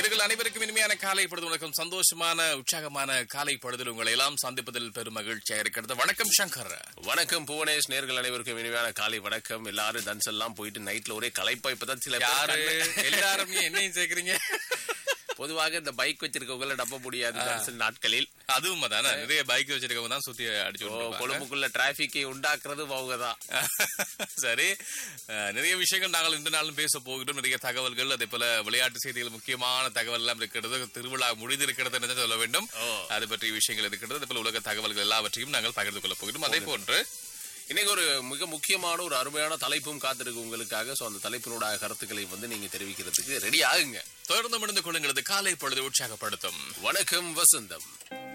நேர்கள் அனைவருக்கும் இனிமையான காலை பொழுது வணக்கம் சந்தோஷமான உற்சாகமான காலை பொழுதில் உங்களை எல்லாம் சந்திப்பதில் பெரும் மகிழ்ச்சியா இருக்கிறது வணக்கம் சங்கர் வணக்கம் புவனேஷ் நேர்கள் அனைவருக்கும் இனிமையான காலை வணக்கம் எல்லாரும் டன்ஸ் எல்லாம் போயிட்டு நைட்ல ஒரே களைப்பா இப்பதான் சில பேர் யாரு கண்ணு- எல்லாரும் ஏன் என்னையும் சேர்க்கறீங்க பொதுவாக இந்த பைக் வச்சிருக்கவங்கள நம்ப முடியாது தரிசன நாட்களில் அதுவும் தானே நிறைய பைக் வச்சிருக்கவங்க தான் சுத்தி அடிச்சு ஓ, விட்டுருப்பாங்க. கொழும்புக்குள்ள டிராபிக்கை உண்டாக்குறது அவங்க தான் சரி அஹ், நிறைய விஷயங்கள் நாங்கள் இந்த நாளும் பேச போகிறோம் நிறைய தகவல்கள் அதே போல விளையாட்டு செய்திகள் முக்கியமான தகவல் எல்லாம் இருக்கிறது திருவிழா முடிந்திருக்கிறது என்று சொல்ல வேண்டும் ஓ. அது பற்றிய விஷயங்கள் இருக்கிறது அதே போல உலக தகவல்கள் எல்லாவற்றையும் நாங்கள் பகிர்ந்து கொள்ள போகிறோம் அதே போன்று இன்னைக்கு ஒரு மிக முக்கியமான ஒரு அருமையான தலைப்பும் காத்திருக்கு உங்களுக்காக சோ அந்த தலைப்பினோட கருத்துக்களை வந்து நீங்க தெரிவிக்கிறதுக்கு ரெடி ஆகுங்க தொடர்ந்து முடிந்து கொள்ளுங்களது காலை பொழுது உற்சாகப்படுத்தும் வணக்கம் வசந்தம்